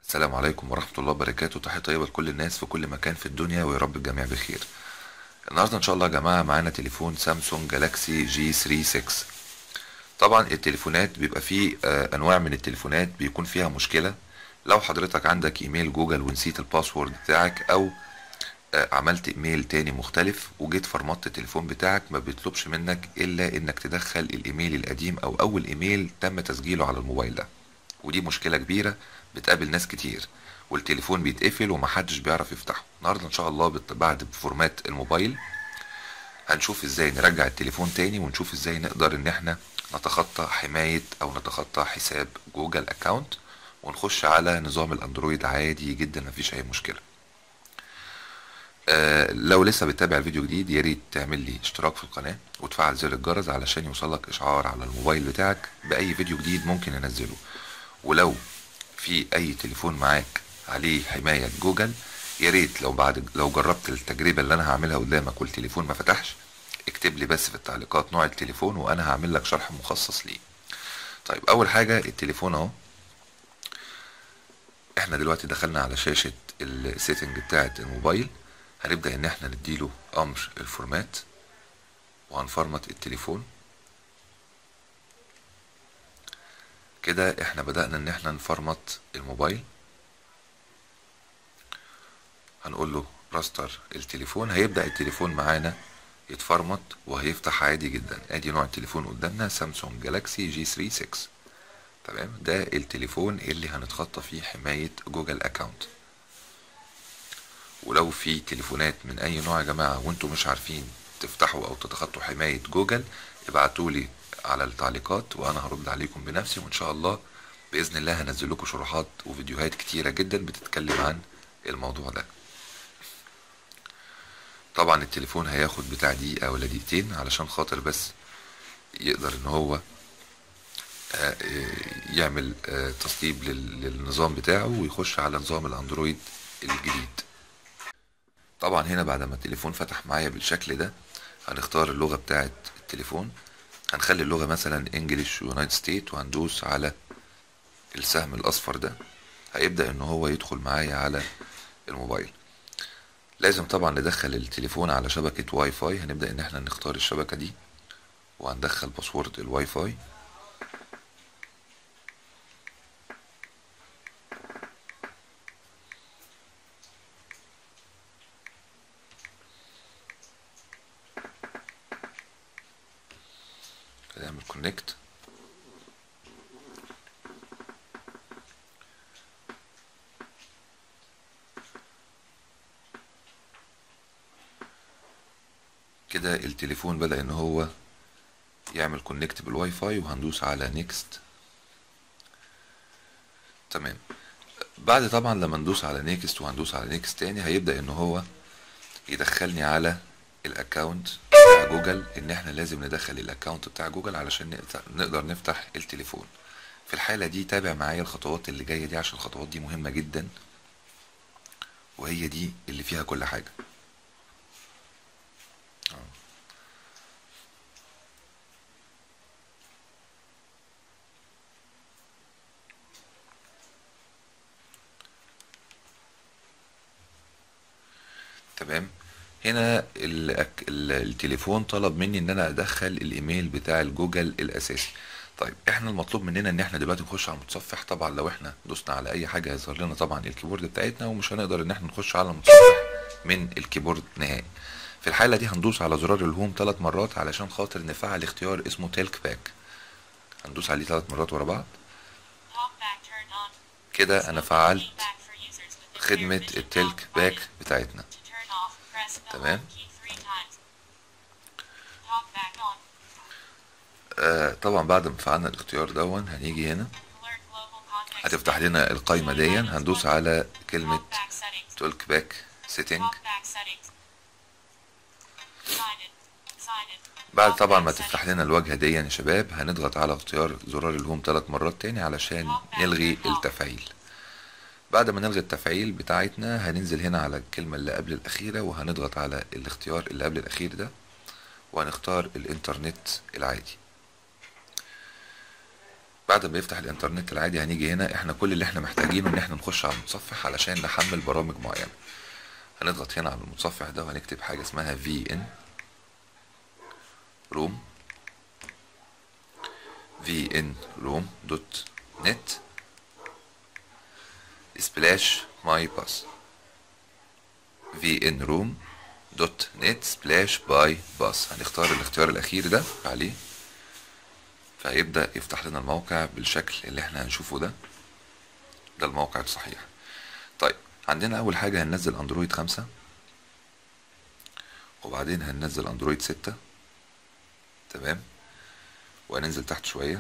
السلام عليكم ورحمة الله وبركاته تحية طيبة لكل الناس في كل مكان في الدنيا ويا رب الجميع بخير النهاردة ان شاء الله يا جماعة معانا تليفون سامسونج جالاكسي جي 3 6 طبعا التليفونات بيبقى فيه آه، انواع من التليفونات بيكون فيها مشكلة لو حضرتك عندك ايميل جوجل ونسيت الباسورد بتاعك او آه، عملت ايميل تاني مختلف وجيت فرمطت التليفون بتاعك ما بيطلبش منك الا انك تدخل الايميل القديم او اول ايميل تم تسجيله على الموبايل ده ودي مشكلة كبيرة بتقابل ناس كتير والتليفون بيتقفل ومحدش بيعرف يفتحه النهاردة ان شاء الله بت- بعد فورمات الموبايل هنشوف ازاي نرجع التليفون تاني ونشوف ازاي نقدر ان احنا نتخطى حماية او نتخطى حساب جوجل اكاونت ونخش على نظام الاندرويد عادي جدا مفيش اي مشكلة آه لو لسه بتتابع الفيديو جديد يا ريت تعمل لي اشتراك في القناة وتفعل زر الجرس علشان يوصلك اشعار على الموبايل بتاعك باي فيديو جديد ممكن انزله ولو في اي تليفون معاك عليه حماية جوجل يا ريت لو بعد لو جربت التجربة اللي انا هعملها قدامك والتليفون ما فتحش اكتب لي بس في التعليقات نوع التليفون وانا هعمل لك شرح مخصص ليه طيب اول حاجة التليفون اهو احنا دلوقتي دخلنا على شاشة السيتنج بتاعة الموبايل هنبدأ ان احنا نديله امر الفورمات وهنفرمت التليفون كده احنا بدأنا ان احنا نفرمت الموبايل هنقول له راستر التليفون هيبدأ التليفون معانا يتفرمت وهيفتح عادي جدا ادي نوع التليفون قدامنا سامسونج جالاكسي جي 3 6 تمام ده التليفون اللي هنتخطى فيه حماية جوجل اكاونت ولو في تليفونات من اي نوع يا جماعة وانتم مش عارفين تفتحوا او تتخطوا حماية جوجل ابعتولي على التعليقات وانا هرد عليكم بنفسي وان شاء الله باذن الله هنزل لكم شروحات وفيديوهات كتيرة جدا بتتكلم عن الموضوع ده طبعا التليفون هياخد بتاع دقيقة ولا دقيقتين علشان خاطر بس يقدر ان هو آه، آه، يعمل آه، تسطيب لل- للنظام بتاعه ويخش على نظام الاندرويد الجديد طبعا هنا بعد ما التليفون فتح معايا بالشكل ده هنختار اللغة بتاعة التليفون هنخلي اللغة مثلا انجليش يونايتد ستيت وهندوس على السهم الاصفر ده هيبدأ ان هو يدخل معايا على الموبايل لازم طبعا ندخل التليفون على شبكة واي فاي هنبدأ ان احنا نختار الشبكة دي وهندخل باسورد الواي فاي نعمل كونكت كده التليفون بدأ ان هو يعمل كونكت بالواي فاي وهندوس على نيكست تمام بعد طبعا لما ندوس على نيكست وهندوس على نيكست تاني هيبدأ ان هو يدخلني على الاكونت بتاع جوجل ان احنا لازم ندخل الاكونت بتاع جوجل علشان نقدر- نقدر نفتح التليفون في الحالة دي تابع معايا الخطوات اللي جاية دي عشان الخطوات دي مهمة جدا وهي دي اللي فيها كل حاجة تمام هنا الأك... ال- التليفون طلب مني ان انا ادخل الايميل بتاع الجوجل الاساسي طيب احنا المطلوب مننا ان احنا دلوقتي نخش على المتصفح طبعا لو احنا دوسنا على اي حاجه هيظهر لنا طبعا الكيبورد بتاعتنا ومش هنقدر ان احنا نخش على المتصفح من الكيبورد نهائي في الحاله دي هندوس على زرار الهوم ثلاث مرات علشان خاطر نفعل اختيار اسمه تيلك باك هندوس عليه ثلاث مرات ورا بعض Talkback turned on. كده انا فعلت Feedback for users with a clear خدمه vision التيلك off باك button. بتاعتنا To turn off, press the تمام. home key three times. Talkback on. آه طبعا بعد ما فعلنا الاختيار دون هنيجي هنا Alert global context. هتفتح لنا القائمة دي هندوس على كلمة Talkback settings. تولك باك سيتنج Talkback settings. Sign in. Sign in. بعد طبعا ما Talkback تفتح settings. لنا الواجهة دي يا شباب هنضغط على اختيار زرار الهوم ثلاث مرات تاني علشان نلغي التفعيل بعد ما نلغي التفعيل بتاعتنا هننزل هنا على الكلمة اللي قبل الأخيرة وهنضغط على الاختيار اللي قبل الأخير ده وهنختار الإنترنت العادي بعد ما يفتح الانترنت العادي هنيجي هنا احنا كل اللي احنا محتاجينه ان احنا نخش على المتصفح علشان نحمل برامج معينة هنضغط هنا على المتصفح ده وهنكتب حاجة اسمها vn room vn room دوت net سبلاش ماي باس vn room دوت نت سبلاش باي باس هنختار الاختيار الاخير ده عليه فهيبدأ يفتح لنا الموقع بالشكل اللي احنا هنشوفه ده ده الموقع الصحيح طيب عندنا اول حاجة هننزل اندرويد خمسة وبعدين هننزل اندرويد ستة تمام وهننزل تحت شوية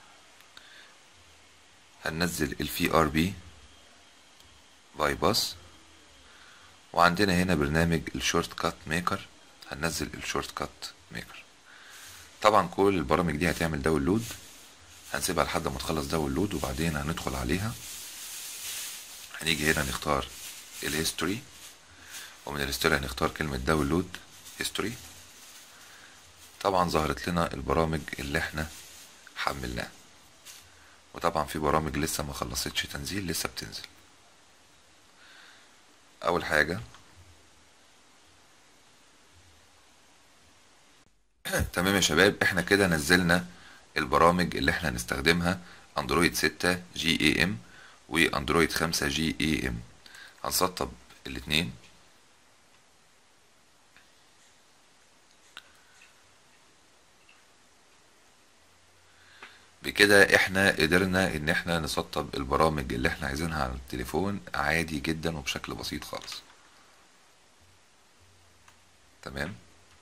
هننزل الفي ار بي باي باس وعندنا هنا برنامج الشورت كات ميكر هننزل الشورت كات ميكر طبعا كل البرامج دي هتعمل داونلود هنسيبها لحد ما تخلص داونلود وبعدين هندخل عليها هنيجي هنا نختار الهيستوري ومن الهيستوري هنختار كلمة داونلود هيستوري طبعا ظهرت لنا البرامج اللي احنا حملناها وطبعا في برامج لسه ما خلصتش تنزيل لسه بتنزل اول حاجة تمام يا شباب احنا كده نزلنا البرامج اللي احنا هنستخدمها اندرويد 6 جي اي ام واندرويد 5 جي اي ام هنسطب الاتنين بكده احنا قدرنا ان احنا نسطب البرامج اللي احنا عايزينها على التليفون عادي جدا وبشكل بسيط خالص تمام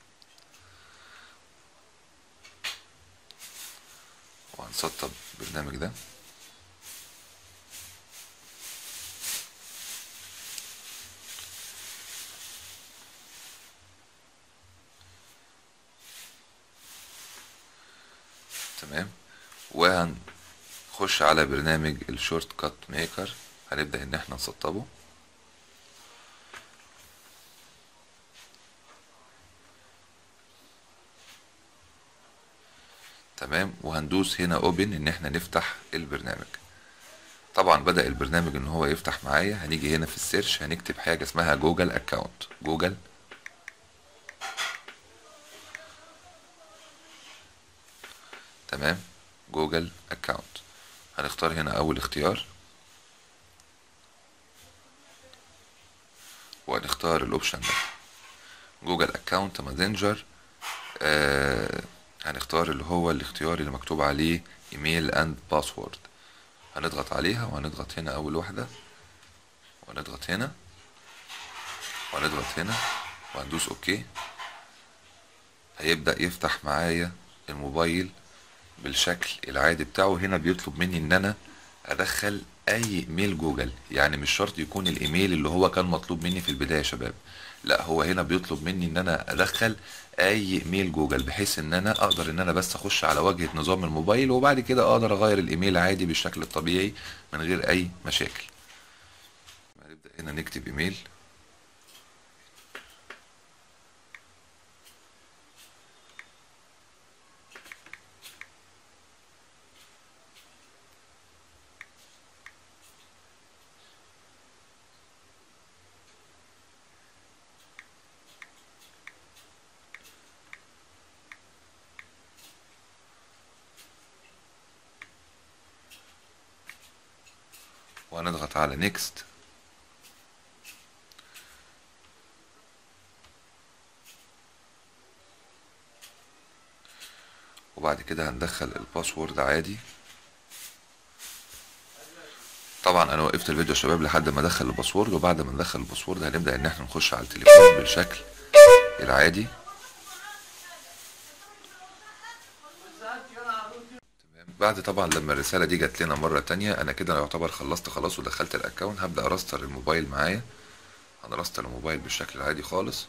وهنسطب البرنامج ده تمام وهنخش على برنامج الشورت كات ميكر هنبدأ ان احنا نسطبه تمام وهندوس هنا اوبن ان احنا نفتح البرنامج طبعا بدأ البرنامج ان هو يفتح معايا هنيجي هنا في السيرش هنكتب حاجة اسمها جوجل اكاونت جوجل تمام جوجل اكاونت هنختار هنا اول اختيار وهنختار الاوبشن ده جوجل اكاونت ماسنجر آه هنختار اللي هو الاختيار اللي مكتوب عليه ايميل اند باسورد هنضغط عليها وهنضغط هنا اول واحدة وهنضغط هنا وهنضغط هنا وهندوس اوكي هيبدأ يفتح معايا الموبايل بالشكل العادي بتاعه هنا بيطلب مني ان انا ادخل اي ايميل جوجل يعني مش شرط يكون الايميل اللي هو كان مطلوب مني في البداية يا شباب لا هو هنا بيطلب مني ان انا ادخل اي ايميل جوجل بحيث ان انا اقدر ان انا بس اخش على واجهة نظام الموبايل وبعد كده اقدر اغير الايميل عادي بالشكل الطبيعي من غير اي مشاكل هنبدأ هنا نكتب ايميل وهنضغط على نيكست وبعد كده هندخل الباسورد عادي طبعا انا وقفت الفيديو يا شباب لحد ما ادخل الباسورد وبعد ما ندخل الباسورد هنبدا ان احنا نخش على التليفون بالشكل العادي بعد طبعا لما الرسالة دي جات لنا مرة تانية أنا كده يعتبر خلصت خلاص ودخلت الأكونت هبدأ أرستر الموبايل معايا هنرستر الموبايل بالشكل العادي خالص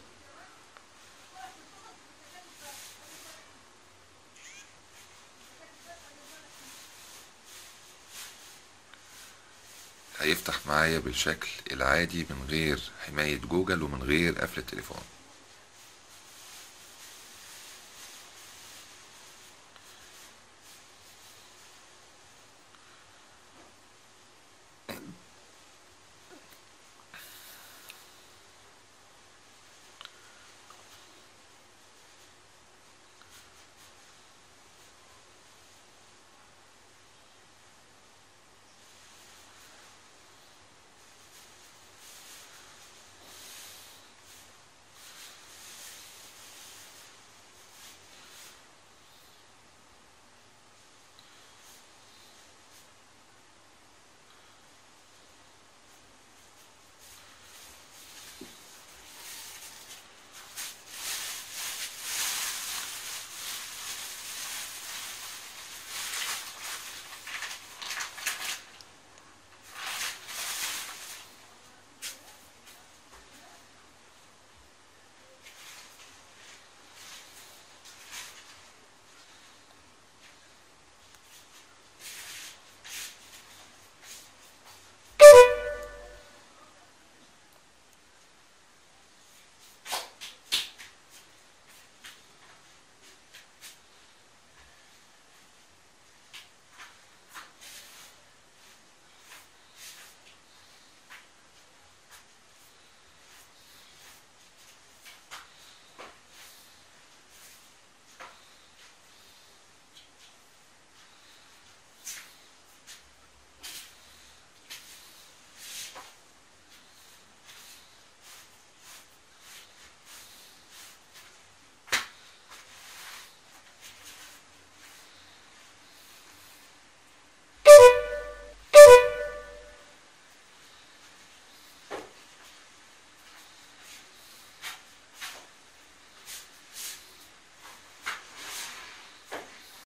هيفتح معايا بالشكل العادي من غير حماية جوجل ومن غير قفل التليفون